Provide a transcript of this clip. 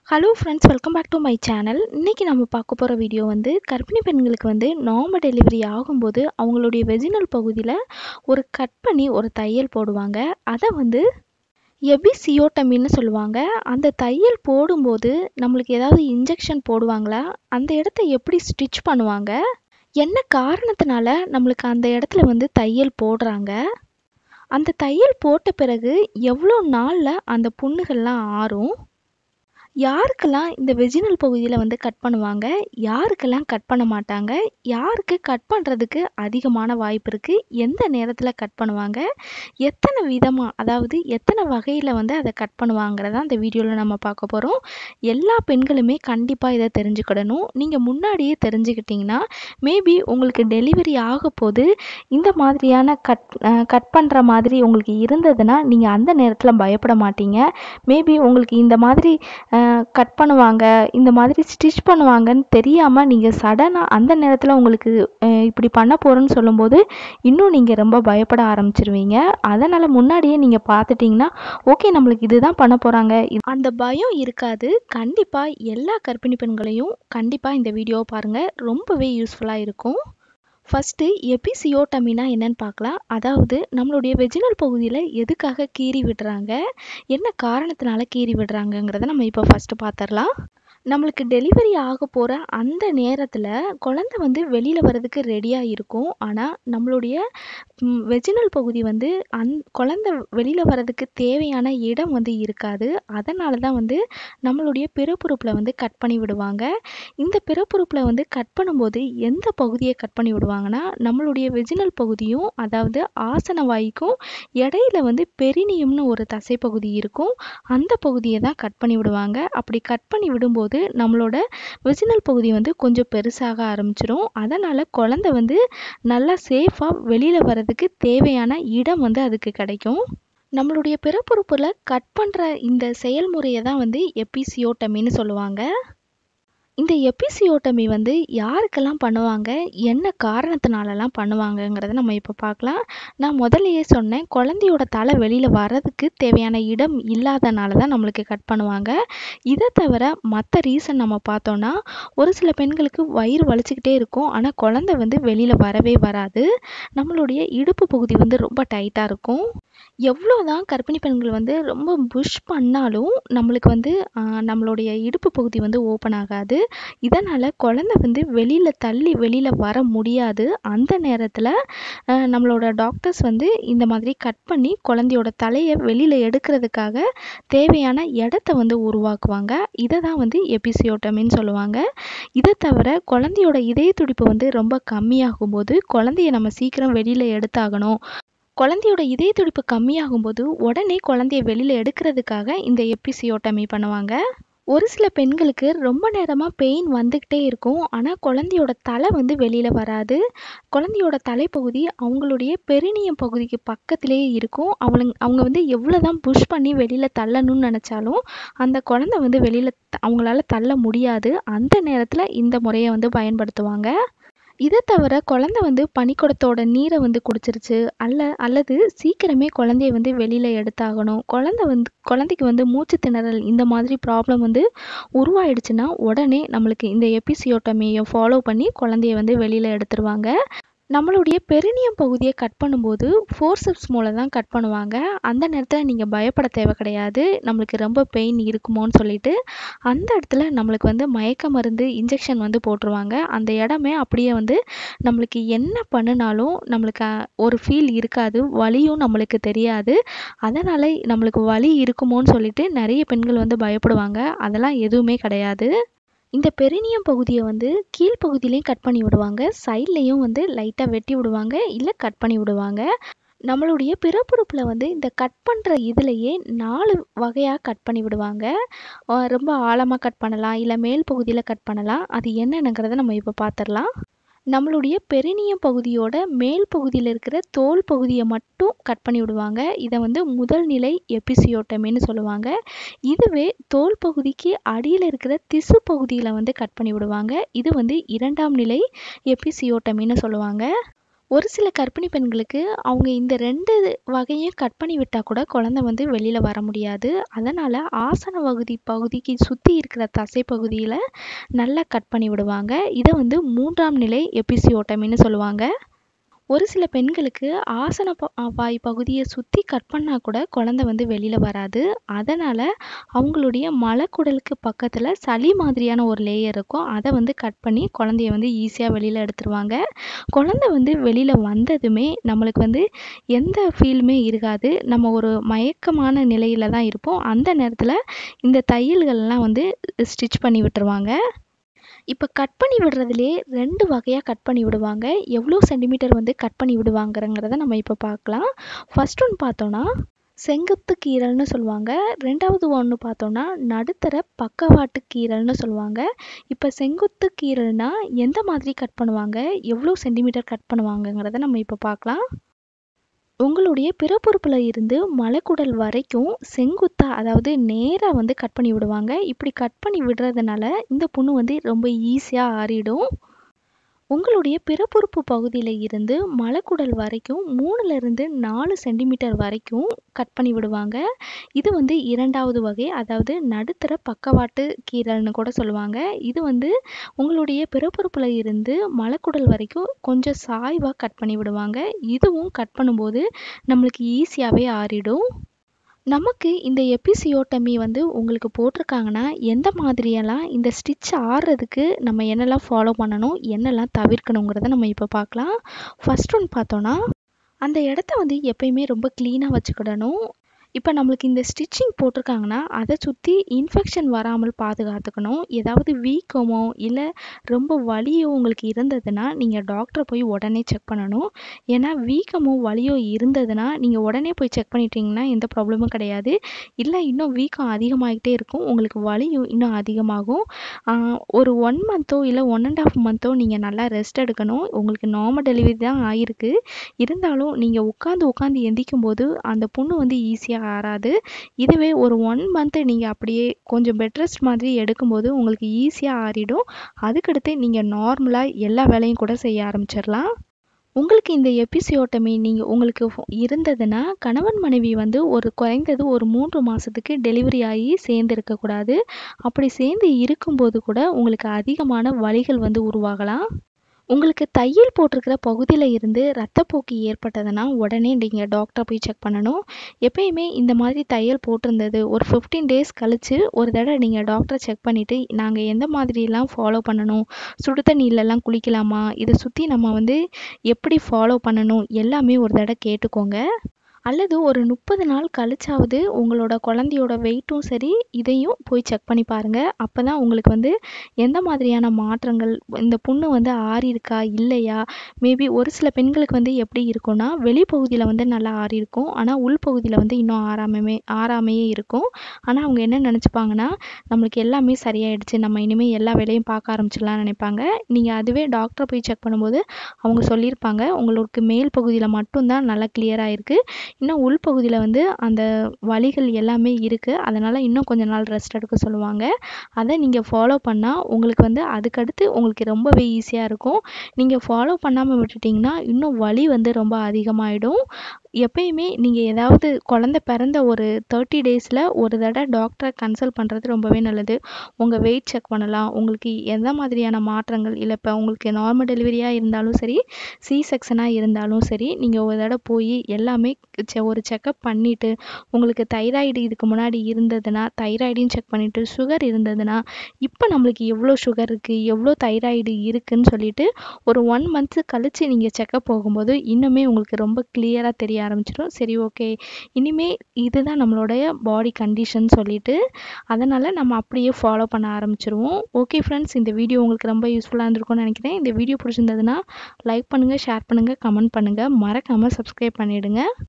hello friends welcome back to my channel இன்றைக்கி நம்ம பார்க்க போகிற வீடியோ வந்து கர்ப்பிணி பெண்களுக்கு வந்து நார்மல் டெலிவரி ஆகும்போது அவங்களுடைய வெஜினல் பகுதியில் ஒரு கட் பண்ணி ஒரு தையல் போடுவாங்க அதை வந்து எபிசியோட்டமின்னு சொல்லுவாங்க அந்த தையல் போடும்போது நம்மளுக்கு ஏதாவது இன்ஜெக்ஷன் போடுவாங்களா அந்த இடத்த எப்படி ஸ்டிச் பண்ணுவாங்க என்ன காரணத்தினால நம்மளுக்கு அந்த இடத்துல வந்து தையல் போடுறாங்க அந்த தையல் போட்ட பிறகு எவ்வளோ நாளில் அந்த புண்ணுகள்லாம் ஆறும் யாருக்கெல்லாம் இந்த வெஜினல் பகுதியில் வந்து கட் பண்ணுவாங்க யாருக்கெல்லாம் கட் பண்ண மாட்டாங்க யாருக்கு கட் பண்ணுறதுக்கு அதிகமான வாய்ப்பு இருக்குது எந்த நேரத்தில் கட் பண்ணுவாங்க எத்தனை விதமாக அதாவது எத்தனை வகையில் வந்து அதை கட் பண்ணுவாங்கிறத அந்த வீடியோவில் நம்ம பார்க்க போகிறோம் எல்லா பெண்களுமே கண்டிப்பாக இதை தெரிஞ்சுக்கிடணும் நீங்கள் முன்னாடியே தெரிஞ்சுக்கிட்டிங்கன்னா மேபி உங்களுக்கு டெலிவரி ஆக போது இந்த மாதிரியான கட் கட் பண்ணுற மாதிரி உங்களுக்கு இருந்ததுன்னா நீங்கள் அந்த நேரத்தில் பயப்பட மாட்டீங்க மேபி உங்களுக்கு இந்த மாதிரி கட் பண்ணுவாங்க இந்த மாதிரி ஸ்டிச் பண்ணுவாங்கன்னு தெரியாமல் நீங்கள் சடனாக அந்த நேரத்தில் உங்களுக்கு இப்படி பண்ண போகிறோன்னு சொல்லும்போது இன்னும் நீங்கள் ரொம்ப பயப்பட ஆரம்பிச்சிருவீங்க அதனால் முன்னாடியே நீங்கள் பார்த்துட்டிங்கன்னா ஓகே நம்மளுக்கு இதுதான் பண்ண போகிறாங்க அந்த பயம் இருக்காது கண்டிப்பாக எல்லா கர்ப்பிணி பெண்களையும் கண்டிப்பாக இந்த வீடியோவை பாருங்கள் ரொம்பவே யூஸ்ஃபுல்லாக இருக்கும் ஃபஸ்ட்டு எபிசியோட்டமினா என்னன்னு பார்க்கலாம் அதாவது நம்மளுடைய வெஜினல் பகுதியில் எதுக்காக கீறி விடுறாங்க என்ன காரணத்தினால கீறி விடுறாங்கங்கிறத நம்ம இப்போ ஃபஸ்ட்டு பார்த்துடலாம் நம்மளுக்கு டெலிவரி ஆக போகிற அந்த நேரத்தில் குழந்த வந்து வெளியில் வர்றதுக்கு ரெடியாக இருக்கும் ஆனால் நம்மளுடைய வெஜினல் பகுதி வந்து அந் குழந்த வெளியில் வர்றதுக்கு தேவையான இடம் வந்து இருக்காது அதனால தான் வந்து நம்மளுடைய பிறப்புறுப்பில் வந்து கட் பண்ணி விடுவாங்க இந்த பிறப்புறுப்பில் வந்து கட் பண்ணும்போது எந்த பகுதியை கட் பண்ணி விடுவாங்கன்னா நம்மளுடைய வெஜினல் பகுதியும் அதாவது ஆசன வாய்க்கும் இடையில வந்து பெரினியம்னு ஒரு தசை பகுதி இருக்கும் அந்த பகுதியை தான் கட் பண்ணி விடுவாங்க அப்படி கட் பண்ணி விடும்போது நம்மளோட வெஜினல் பகுதி வந்து கொஞ்சம் பெருசாக ஆரம்பிச்சிரும் அதனால் குழந்த வந்து நல்லா சேஃபாக வெளியில் வர்றதுக்கு தேவையான இடம் வந்து அதுக்கு கிடைக்கும் நம்மளுடைய பிறப்புறுப்பில் கட் பண்ணுற இந்த செயல்முறையை தான் வந்து எபிசியோட்டமின்னு சொல்லுவாங்க இந்த எபிசியோட்டமி வந்து யாருக்கெல்லாம் பண்ணுவாங்க என்ன காரணத்தினாலலாம் பண்ணுவாங்கங்கிறத நம்ம இப்போ பார்க்கலாம் நான் முதல்லையே சொன்னேன் குழந்தையோட தலை வெளியில் வர்றதுக்கு தேவையான இடம் இல்லாதனால தான் நம்மளுக்கு கட் பண்ணுவாங்க இதை தவிர மற்ற ரீசன் நம்ம பார்த்தோன்னா ஒரு சில பெண்களுக்கு வயிறு வலிச்சுக்கிட்டே இருக்கும் ஆனால் குழந்தை வந்து வெளியில் வரவே வராது நம்மளுடைய இடுப்பு பகுதி வந்து ரொம்ப டைட்டாக இருக்கும் எவ்வளோ தான் கர்ப்பிணி பெண்கள் வந்து ரொம்ப புஷ் பண்ணாலும் நம்மளுக்கு வந்து நம்மளுடைய இடுப்பு பகுதி வந்து ஓப்பன் ஆகாது இதனால் குழந்த வந்து வெளியில் தள்ளி வெளியில் வர முடியாது அந்த நேரத்தில் நம்மளோட டாக்டர்ஸ் வந்து இந்த மாதிரி கட் பண்ணி குழந்தையோட தலையை வெளியில் எடுக்கிறதுக்காக தேவையான இடத்த வந்து உருவாக்குவாங்க இதை தான் வந்து எபிசியோட்டமின்னு சொல்லுவாங்க இதை தவிர குழந்தையோட இதய துடிப்பு வந்து ரொம்ப கம்மியாகும் போது குழந்தைய நம்ம சீக்கிரம் வெளியில் எடுத்தாகணும் குழந்தையோட இதய துடிப்பு கம்மியாகும்போது உடனே குழந்தைய வெளியில் எடுக்கிறதுக்காக இந்த எபிசியோட்டமி பண்ணுவாங்க ஒரு சில பெண்களுக்கு ரொம்ப நேரமாக பெயின் வந்துக்கிட்டே இருக்கும் ஆனால் குழந்தையோட தலை வந்து வெளியில் வராது குழந்தையோட தலைப்பகுதி அவங்களுடைய பெரினியம் பகுதிக்கு பக்கத்திலேயே இருக்கும் அவளுங்க அவங்க வந்து எவ்வளோ தான் புஷ் பண்ணி வெளியில் தள்ளணும்னு நினச்சாலும் அந்த குழந்தை வந்து வெளியில் அவங்களால தள்ள முடியாது அந்த நேரத்தில் இந்த முறையை வந்து பயன்படுத்துவாங்க இதை தவிர குழந்த வந்து பனிக்குடத்தோட நீரை வந்து குடிச்சிருச்சு அல்ல அல்லது சீக்கிரமே குழந்தைய வந்து வெளியில் எடுத்தாகணும் குழந்த வந்து குழந்தைக்கு வந்து மூச்சு திணறல் இந்த மாதிரி ப்ராப்ளம் வந்து உருவாயிடுச்சுன்னா உடனே நம்மளுக்கு இந்த எபிசியோட்டமியை ஃபாலோ பண்ணி குழந்தைய வந்து வெளியில் எடுத்துருவாங்க நம்மளுடைய பெரினியம் பகுதியை கட் பண்ணும்போது ஃபோர்சப்ஸ் மூலம் தான் கட் பண்ணுவாங்க அந்த நேரத்தில் நீங்கள் பயப்பட தேவை கிடையாது நம்மளுக்கு ரொம்ப பெயின் இருக்குமோன்னு சொல்லிட்டு அந்த இடத்துல நம்மளுக்கு வந்து மயக்க மருந்து இன்ஜெக்ஷன் வந்து போட்டுருவாங்க அந்த இடமே அப்படியே வந்து நம்மளுக்கு என்ன பண்ணினாலும் நம்மளுக்கு ஒரு ஃபீல் இருக்காது வலியும் நம்மளுக்கு தெரியாது அதனால் நம்மளுக்கு வலி இருக்குமோன்னு சொல்லிட்டு நிறைய பெண்கள் வந்து பயப்படுவாங்க அதெல்லாம் எதுவுமே கிடையாது இந்த பெரினியம் பகுதியை வந்து கீழ்ப்பகுதியிலையும் கட் பண்ணி விடுவாங்க சைட்லேயும் வந்து லைட்டாக வெட்டி விடுவாங்க இல்லை கட் பண்ணி விடுவாங்க நம்மளுடைய பிறப்புறுப்பில் வந்து இந்த கட் பண்ணுற இதுலையே நாலு வகையாக கட் பண்ணி விடுவாங்க ரொம்ப ஆழமாக கட் பண்ணலாம் இல்லை மேல் பகுதியில் கட் பண்ணலாம் அது என்னென்னங்கிறத நம்ம இப்போ பார்த்துடலாம் நம்மளுடைய பெரினியம் பகுதியோட மேல் பகுதியில் இருக்கிற தோல் பகுதியை மட்டும் கட் பண்ணி விடுவாங்க இதை வந்து முதல் நிலை எபிசியோட்டமின்னு சொல்லுவாங்க இதுவே தோல் பகுதிக்கு அடியில் இருக்கிற திசு பகுதியில் வந்து கட் பண்ணி விடுவாங்க இது வந்து இரண்டாம் நிலை எபிசியோட்டமின்னு சொல்லுவாங்க ஒரு சில கர்ப்பிணி பெண்களுக்கு அவங்க இந்த ரெண்டு வகையும் கட் பண்ணி விட்டால் கூட குழந்தை வந்து வெளியில் வர முடியாது அதனால் ஆசன பகுதி பகுதிக்கு சுற்றி இருக்கிற தசை பகுதியில் நல்லா கட் பண்ணி விடுவாங்க இதை வந்து மூன்றாம் நிலை எபிசியோட்டமின்னு சொல்லுவாங்க ஒரு சில பெண்களுக்கு ஆசன ப வாய் பகுதியை சுற்றி கட் பண்ணால் கூட குழந்தை வந்து வெளியில் வராது அதனால் அவங்களுடைய மலக்குடலுக்கு பக்கத்தில் சளி மாதிரியான ஒரு லேயர் இருக்கும் அதை வந்து கட் பண்ணி குழந்தைய வந்து ஈஸியாக வெளியில் எடுத்துருவாங்க குழந்தை வந்து வெளியில் வந்ததுமே நம்மளுக்கு வந்து எந்த ஃபீலுமே இருக்காது நம்ம ஒரு மயக்கமான நிலையில் தான் இருப்போம் அந்த நேரத்தில் இந்த தையல்கள்லாம் வந்து ஸ்டிச் பண்ணி விட்டுருவாங்க இப்போ கட் பண்ணி விடுறதுலே ரெண்டு வகையாக கட் பண்ணி விடுவாங்க எவ்வளோ சென்டிமீட்டர் வந்து கட் பண்ணி விடுவாங்கிறங்கிறத நம்ம இப்போ பார்க்கலாம் ஃபர்ஸ்ட் ஒன்று பார்த்தோன்னா செங்குத்து கீரல்னு சொல்லுவாங்க ரெண்டாவது ஒன்று பார்த்தோன்னா நடுத்தர பக்கவாட்டு கீரல்னு சொல்லுவாங்க இப்போ செங்குத்து கீரல்னா எந்த மாதிரி கட் பண்ணுவாங்க எவ்வளோ சென்டிமீட்டர் கட் பண்ணுவாங்கங்கிறத நம்ம இப்போ பார்க்கலாம் உங்களுடைய பிறப்புறுப்பில் இருந்து மலைக்குடல் வரைக்கும் செங்குத்தா அதாவது நேராக வந்து கட் பண்ணி விடுவாங்க இப்படி கட் பண்ணி விடுறதுனால இந்த புண்ணு வந்து ரொம்ப ஈஸியாக ஆறிடும் உங்களுடைய பிறப்புறுப்பு பகுதியில் இருந்து மலக்குடல் வரைக்கும் மூணுலேருந்து நாலு சென்டிமீட்டர் வரைக்கும் கட் பண்ணி விடுவாங்க இது வந்து இரண்டாவது வகை அதாவது நடுத்தர பக்கவாட்டு கீரல்னு கூட சொல்லுவாங்க இது வந்து உங்களுடைய பிறப்புறுப்பில் இருந்து மலக்குடல் வரைக்கும் கொஞ்சம் சாய்வாக கட் பண்ணி விடுவாங்க இதுவும் கட் பண்ணும்போது நம்மளுக்கு ஈஸியாகவே ஆறிடும் நமக்கு இந்த எபிசியோட்டமி வந்து உங்களுக்கு போட்டிருக்காங்கன்னா எந்த மாதிரியெல்லாம் இந்த ஸ்டிச் ஆடுறதுக்கு நம்ம என்னெல்லாம் ஃபாலோ பண்ணணும் என்னெல்லாம் தவிர்க்கணுங்கிறத நம்ம இப்போ பார்க்கலாம் ஃபர்ஸ்ட் ஒன்று பார்த்தோன்னா அந்த இடத்த வந்து எப்பயுமே ரொம்ப க்ளீனாக வச்சுக்கிடணும் இப்போ நம்மளுக்கு இந்த ஸ்டிச்சிங் போட்டிருக்காங்கன்னா அதை சுற்றி இன்ஃபெக்ஷன் வராமல் பாதுகாத்துக்கணும் ஏதாவது வீக்கமோ இல்லை ரொம்ப வலியோ உங்களுக்கு இருந்ததுன்னா நீங்கள் டாக்டரை போய் உடனே செக் பண்ணணும் ஏன்னா வீக்கமோ வலியோ இருந்ததுன்னா நீங்கள் உடனே போய் செக் பண்ணிட்டீங்கன்னா எந்த ப்ராப்ளமும் கிடையாது இல்லை இன்னும் வீக்கம் அதிகமாகிட்டே இருக்கும் உங்களுக்கு வலியும் இன்னும் அதிகமாகும் ஒரு ஒன் மந்த்தோ இல்லை ஒன் அண்ட் ஆஃப் மந்த்தோ நீங்கள் நல்லா ரெஸ்ட் எடுக்கணும் உங்களுக்கு நார்மல் டெலிவரி தான் ஆகிருக்கு இருந்தாலும் நீங்கள் உட்காந்து உட்காந்து எந்திக்கும் போது அந்த புண்ணு வந்து ஈஸியாக ஆறாது இதுவே ஒரு ஒன் மந்த்து நீங்கள் அப்படியே கொஞ்சம் பெட் ரெஸ்ட் மாதிரி எடுக்கும்போது உங்களுக்கு ஈஸியாக ஆறிடும் அதுக்கடுத்து நீங்கள் நார்மலாக எல்லா வேலையும் கூட செய்ய ஆரம்பிச்சிடலாம் உங்களுக்கு இந்த எபிசியோட்டமி நீங்கள் உங்களுக்கு இருந்ததுன்னா கணவன் மனைவி வந்து ஒரு குறைந்தது ஒரு மூன்று மாதத்துக்கு டெலிவரி ஆகி சேர்ந்து இருக்கக்கூடாது அப்படி சேர்ந்து இருக்கும்போது கூட உங்களுக்கு அதிகமான வலிகள் வந்து உருவாகலாம் உங்களுக்கு தையல் போட்டிருக்கிற பகுதியில் இருந்து ரத்தப்போக்கு ஏற்பட்டதுன்னா உடனே நீங்கள் டாக்டரை போய் செக் பண்ணணும் எப்பயுமே இந்த மாதிரி தையல் போட்டிருந்தது ஒரு ஃபிஃப்டீன் டேஸ் கழித்து ஒரு தடவை நீங்கள் டாக்டரை செக் பண்ணிவிட்டு நாங்கள் எந்த மாதிரிலாம் ஃபாலோ பண்ணணும் சுடு தண்ணியிலலாம் குளிக்கலாமா இதை சுற்றி நம்ம வந்து எப்படி ஃபாலோ பண்ணணும் எல்லாமே ஒரு தடவை கேட்டுக்கோங்க அல்லது ஒரு முப்பது நாள் கழிச்சாவது உங்களோட குழந்தையோட வெயிட்டும் சரி இதையும் போய் செக் பண்ணி பாருங்கள் அப்போ தான் உங்களுக்கு வந்து எந்த மாதிரியான மாற்றங்கள் இந்த புண்ணு வந்து ஆறி இருக்கா இல்லையா மேபி ஒரு சில பெண்களுக்கு வந்து எப்படி இருக்கும்னா வெளிப்பகுதியில் வந்து நல்லா ஆறி இருக்கும் ஆனால் உள்பகுதியில் வந்து இன்னும் ஆறாமமே ஆறாமையே இருக்கும் ஆனால் அவங்க என்ன நினச்சிப்பாங்கன்னா நம்மளுக்கு எல்லாமே சரியாயிடுச்சு நம்ம இனிமேல் எல்லா வேலையும் பார்க்க ஆரம்பிச்சிடலாம்னு நினைப்பாங்க நீங்கள் அதுவே டாக்டரை போய் செக் பண்ணும்போது அவங்க சொல்லியிருப்பாங்க உங்களுக்கு மேல் பகுதியில் மட்டும்தான் நல்லா கிளியராக இருக்குது இன்னும் உள்பகுதியில் வந்து அந்த வலிகள் எல்லாமே இருக்குது அதனால் இன்னும் கொஞ்ச நாள் ரெஸ்ட் எடுக்க சொல்லுவாங்க அதை நீங்கள் ஃபாலோ பண்ணால் உங்களுக்கு வந்து அதுக்கடுத்து உங்களுக்கு ரொம்பவே ஈஸியாக இருக்கும் நீங்கள் ஃபாலோ பண்ணாமல் விட்டுட்டிங்கன்னா இன்னும் வலி வந்து ரொம்ப அதிகமாகிடும் எப்பயுமே நீங்கள் ஏதாவது குழந்த பிறந்த ஒரு தேர்ட்டி டேஸில் ஒரு தடவை டாக்டரை கன்சல்ட் பண்ணுறது ரொம்பவே நல்லது உங்கள் வெயிட் செக் பண்ணலாம் உங்களுக்கு எந்த மாதிரியான மாற்றங்கள் இல்லை இப்போ உங்களுக்கு நார்மல் டெலிவரியாக இருந்தாலும் சரி சி செக்ஷனாக இருந்தாலும் சரி நீங்கள் ஒரு தடவை போய் எல்லாமே செ- ஒரு செக்கப் பண்ணிவிட்டு உங்களுக்கு தைராய்டு இதுக்கு முன்னாடி இருந்ததுன்னா தைராய்டையும் செக் பண்ணிவிட்டு சுகர் இருந்ததுன்னா இப்போ நம்மளுக்கு எவ்வளோ சுகர் இருக்குது எவ்வளோ தைராய்டு இருக்குன்னு சொல்லிட்டு ஒரு ஒன் மந்த்து கழித்து நீங்கள் செக்கப் போகும்போது இன்னுமே உங்களுக்கு ரொம்ப கிளியராக தெரிய ஆரம்பிச்சிடும் சரி ஓகே இனிமே இதுதான் நம்மளுடைய பாடி கண்டிஷன் சொல்லிட்டு அதனால் நம்ம அப்படியே ஃபாலோ பண்ண ஆரம்பிச்சிருவோம் ஓகே ஃப்ரெண்ட்ஸ் இந்த வீடியோ உங்களுக்கு ரொம்ப யூஸ்ஃபுல்லாக இருந்திருக்கும்னு நினைக்கிறேன் இந்த வீடியோ பிடிச்சிருந்ததுன்னா லைக் பண்ணுங்கள் ஷேர் பண்ணுங்கள் கமெண்ட் பண்ணுங்கள் மறக்காமல் சப்ஸ்கிரைப் பண்ணிவிடுங்க